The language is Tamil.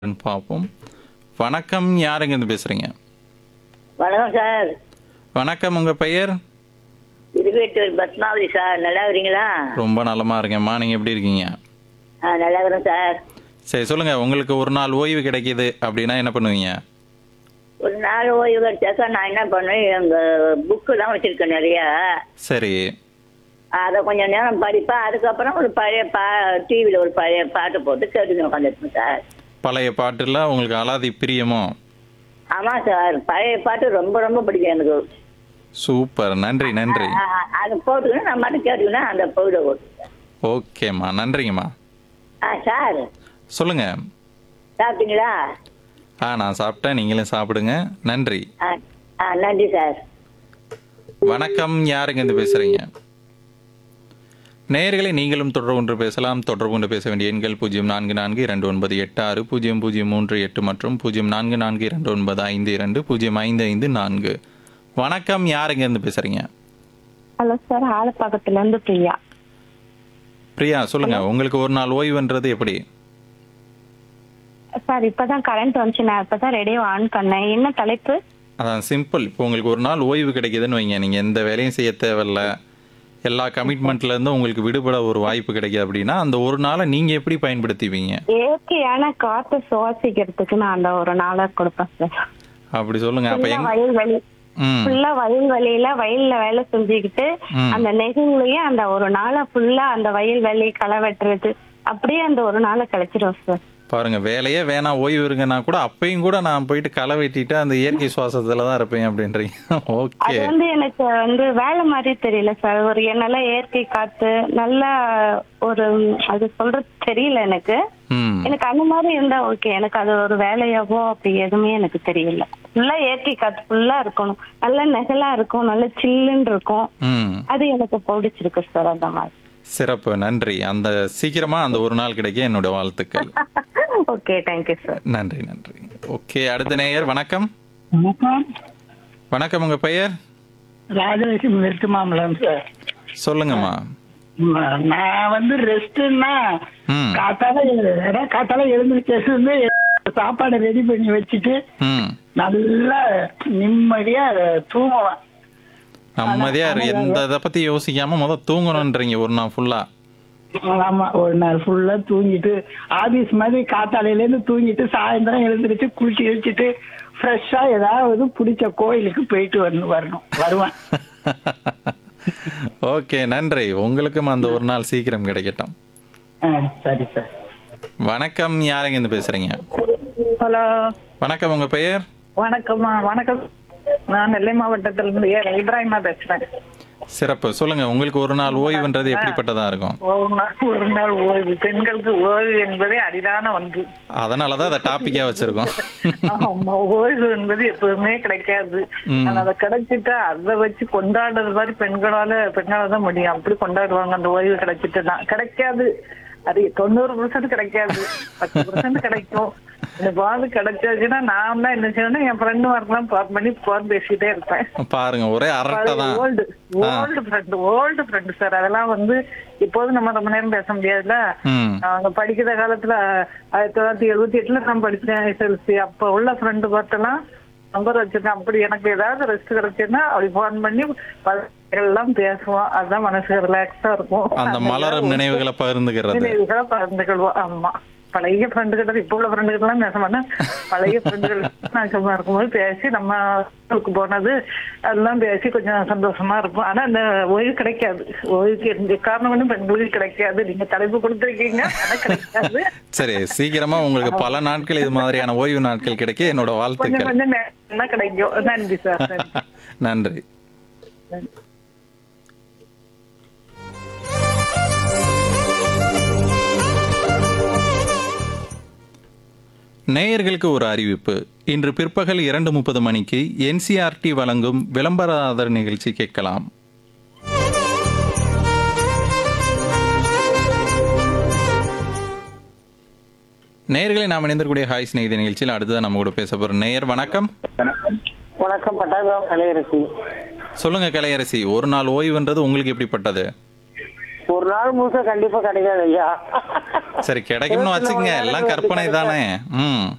பார்ப்போம் வணக்கம் யாருங்க இருந்து பேசுறீங்க வணக்கம் சார் வணக்கம் உங்க பெயர் இருவேட்டூர் பத்மாவதி சார் நல்லா இருக்கிறீங்களா ரொம்ப நலமா இருக்கேன்மா நீங்க எப்படி இருக்கீங்க ஆ நல்லா இருக்கிறேன் சார் சரி சொல்லுங்க உங்களுக்கு ஒரு நாள் ஓய்வு கிடைக்குது அப்படின்னா என்ன பண்ணுவீங்க ஒரு நாள் ஓய்வு கிடைச்சாக்கா நான் என்ன பண்ணுவேன் எங்கள் புக்குலாம் வச்சுருக்கேன் நிறையா சரி அதை கொஞ்சம் நேரம் படிப்பேன் அதுக்கப்புறம் ஒரு பழைய பா டிவியில் ஒரு பழைய பாட்டு போட்டு கேட்டுக்கணும் உட்காந்துருப்பேன் சார் பழைய பாட்டுல உங்களுக்கு அலாதி பிரியமோ ஆமாம் சார் பழைய பாட்டு ரொம்ப ரொம்ப பிடிக்கும் எனக்கு சூப்பர் நன்றி நன்றி ஆ, அதை போட்டுக்கணும் நான் மட்டும் கேட்டுக்கணும் அந்த பொழுத ஓட்டு ஓகேம்மா நன்றிங்கம்மா ஆ சார் சொல்லுங்க சாப்பிட்டீங்களா ஆ நான் சாப்பிட்டேன் நீங்களும் சாப்பிடுங்க நன்றி ஆ ஆ நன்றி சார் வணக்கம் யாருங்க இருந்து பேசுறீங்க நேயர்களை நீங்களும் தொடர்பு கொண்டு பேசலாம் தொடர்பு கொண்டு பேச வேண்டிய எண்கள் பூஜ்ஜியம் நான்கு நான்கு இரண்டு ஒன்பது எட்டு ஆறு பூஜ்ஜியம் பூஜ்ஜியம் மூன்று எட்டு மற்றும் பூஜ்ஜியம் நான்கு நான்கு இரண்டு ஒன்பது ஐந்து இரண்டு பூஜ்ஜியம் ஐந்து ஐந்து நான்கு வணக்கம் யாருங்க இருந்து பேசுறீங்க ஹலோ சார் ஆலப்பாக்கத்துல இருந்து பிரியா பிரியா சொல்லுங்க உங்களுக்கு ஒரு நாள் ஓய்வுன்றது எப்படி சார் இப்பதான் கரண்ட் வந்துச்சு நான் இப்பதான் ரேடியோ ஆன் பண்ணேன் என்ன தலைப்பு அதான் சிம்பிள் இப்போ உங்களுக்கு ஒரு நாள் ஓய்வு கிடைக்குதுன்னு வைங்க நீங்க எந்த வேலையும் செய்ய தேவையில்ல எல்லா கமிட்மெண்ட்ல இருந்து உங்களுக்கு விடுபட ஒரு வாய்ப்பு கிடைக்குது அப்படின்னா அந்த ஒரு நாளை நீங்க எப்படி பயன்படுத்திப்பீங்க இயற்கையான காற்று சுவாசிக்கிறதுக்கு நான் அந்த ஒரு நாளை கொடுப்பேன் சார் அப்படி சொல்லுங்க அப்ப ஃபுல்லா எங்க வயல்வெளி ம் ஃபுல்லா வயல்வெளியில வயல்ல வேலை செஞ்சுக்கிட்டு ம். அந்த நெகிழ்லையே அந்த ஒரு நாளை ஃபுல்லா அந்த வயல்வெளி களை வெட்டுறது அப்படியே அந்த ஒரு நாளை கழிச்சிடும் சார் பாருங்க வேலையே வேணாம் ஓய்வு இருங்கன்னா கூட அப்பயும் கூட நான் போயிட்டு களை வெட்டிட்டு அந்த இயற்கை சுவாசத்துல தான் இருப்பேன் அப்படின்றீங்க ஓகே அது வந்து எனக்கு வந்து வேலை மாதிரி தெரியல சார் ஒரு நல்ல இயற்கை காத்து நல்ல ஒரு அது சொல்றது தெரியல எனக்கு ம் எனக்கு அந்த மாதிரி இருந்தா ஓகே எனக்கு அது ஒரு வேலையாவோ அப்படி எதுவுமே எனக்கு தெரியல ஃபுல்லா இயற்கை காத்து ஃபுல்லா இருக்கணும் நல்ல நெகலா இருக்கும் நல்ல சில்லுன்னு இருக்கும் ம் அது எனக்கு பிடிச்சிருக்கு சார் அந்த மாதிரி சிறப்பு நன்றி அந்த சீக்கிரமா அந்த ஒரு நாள் கிடைக்க என்னோட வாழ்த்துக்கள் ஓகே தேங்க்யூ சார் நன்றி நன்றி ஓகே அடுத்த நேயர் வணக்கம் வணக்கம் வணக்கம் உங்க பெயர் ராஜலட்சுமி வெஸ்ட் மாம்பலம் சார் சொல்லுங்கம்மா ம- நான் வந்து ரெஸ்ட்னா ம் காத்தால ஏன்னா காத்தால எழுந்திரிச்சு வந்து சாப்பாடு ரெடி பண்ணி வச்சுட்டு ம் நல்லா நிம்மதியா தூங்குவேன் நிம்மதியா இரு. எந்த இதை பத்தி யோசிக்காம முதல் தூங்கணுன்றீங்க ஒரு நாள் ஃபுல்லா ஆமா ஒரு நாள் ஃபுல்லா தூங்கிட்டு ஆபீஸ் மாதிரி காத்தாலையில இருந்து தூங்கிட்டு சாயந்தரம் எழுந்திரிச்சு குளிச்சு வச்சுட்டு ஃப்ரெஷ்ஷா ஏதாவது பிடிச்ச கோயிலுக்கு போயிட்டு வரணும் வரணும் வருவேன் ஓகே நன்றி உங்களுக்கும் அந்த ஒரு நாள் சீக்கிரம் கிடைக்கட்டும் ஆ, சரி சார் வணக்கம் யாருங்க இருந்து பேசுறீங்க ஹலோ வணக்கம் உங்க பெயர் வணக்கம்மா வணக்கம் நான் நெல்லை மாவட்டத்துல இருந்து ஏ இப்ராஹிமா பேசுறேன் சிறப்பு சொல்லுங்க உங்களுக்கு ஒரு நாள் ஓய்வுன்றது எப்படிப்பட்டதா இருக்கும் ஒரு நாள் ஒரு நாள் ஓய்வு பெண்களுக்கு ஓய்வு என்பதே அரிதான ஒன்று அதனாலதான் அதை டாபிக்கா வச்சிருக்கோம் ஆமா ஓய்வு என்பது எப்பவுமே கிடைக்காது ம். ஆனா அதை கிடைச்சிட்டா அதை வச்சு கொண்டாடுறது மாதிரி பெண்களால பெண்களால தான் முடியும் அப்படி கொண்டாடுவாங்க அந்த ஓய்வு கிடைச்சிட்டுனா கிடைக்காது அது தொண்ணூறு பர்சன்ட் கிடைக்காது பத்து பர்சன்ட் கிடைக்கும் இந்த பாது கிடைச்சாச்சுன்னா நான் தான் என்ன செய்யணும் என் ஃப்ரெண்டு மார்க்கெல்லாம் போன் பண்ணி போன் பேசிட்டே இருப்பேன் பாருங்க ஒரே அரட்டை தான் old old friend old friend sir அதெல்லாம் வந்து இப்போது நம்ம ரொம்ப நேரம் பேச முடியாதுல்ல ம் நாங்க படிக்கிற காலத்துல ஆயிரத்தி தொள்ளாயிரத்தி எழுபத்தி எட்டுல நான் படிச்சேன் எஸ்எல்சி அப்ப உள்ள ஃப்ரெண்டு பார்த்தெல்லாம் நம்பர் வச்சிருக்கேன் அப்படி எனக்கு ஏதாவது ரெஸ்ட் கிடைச்சுன்னா அப்படி போன் பண்ணி பல எல்லாம் பேசுவோம் அதுதான் மனசுக்கு ரிலாக்ஸா இருக்கும் அந்த மலரும் நினைவுகளை பகிர்ந்துக்கிறது நினைவுகளை பகிர்ந்துக்கொள்வோம் ஆமா பழைய ஃப்ரெண்டு கிட்ட இப்ப உள்ள ஃப்ரெண்டு கிட்ட எல்லாம் பேச மாட்டேன் பழைய ஃப்ரெண்டுகள் நான் சும்மா இருக்கும்போது பேசி நம்ம ஊருக்கு போனது அதெல்லாம் பேசி கொஞ்சம் சந்தோஷமா இருக்கும் ஆனா அந்த ஓய்வு கிடைக்காது ஓய்வுக்கு எந்த காரணம் ஒண்ணும் பெண்களுக்கு கிடைக்காது நீங்க தலைப்பு கொடுத்துருக்கீங்க ஆனா கிடைக்காது சரி சீக்கிரமா உங்களுக்கு பல நாட்கள் இது மாதிரியான ஓய்வு நாட்கள் கிடைக்க என்னோட கொஞ்சம் வாழ்த்துக்கள் கொஞ்சம் நேரம் கிடைக்கும் நன்றி சார் நன்றி. நன்றி நேயர்களுக்கு ஒரு அறிவிப்பு இன்று பிற்பகல் இரண்டு முப்பது மணிக்கு என்சிஆர்டி வழங்கும் விளம்பர நிகழ்ச்சி கேட்கலாம் நேயர்களை நாம் இணைந்திருக்கக்கூடிய ஹாய் ஸ்நேகித நிகழ்ச்சியில் அடுத்ததான் நம்ம கூட பேச போறோம் நேயர் வணக்கம் வணக்கம் பட்டாபுரம் கலையரசி சொல்லுங்க கலையரசி ஒரு நாள் ஓய்வுன்றது உங்களுக்கு எப்படிப்பட்டது ஒரு நாள் முழுக்க கண்டிப்பா கிடைக்காது ஐயா சரி கிடைக்கும்னு வச்சுக்கங்க எல்லாம் கற்பனை தானே ம்